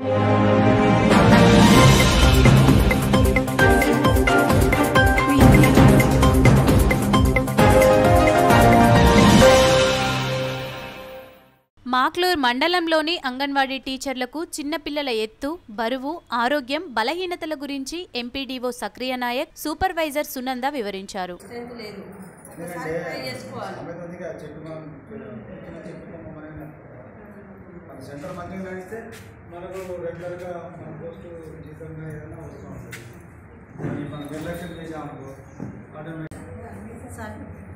మాక్లూర్ మండలంలోని అంగన్వాడీ టీచర్లకు చిన్నపిల్లల ఎత్తు బరువు ఆరోగ్యం బలహీనతల గురించి ఎంపీడీఓ సక్రియ నాయక్ సూపర్వైజర్ సునంద వివరించారు స్ట్రెంత్ లేదు ఎందుకంటే సాక్రిఫై చేసుకోవాలి సమేత ఉంది కదా చెట్టు మనం ఎక్కిన చెట్టు కొమ్మని మన సెంటర్ మంచిగా నడిస్తే మనకు రెగ్యులర్గా మన పోస్టు జీతంగా ఏదైనా వస్తూ ఉంటుంది మరి మనం నిర్లక్ష్యం చేసామనుకో ఆటోమేటిక్ సార్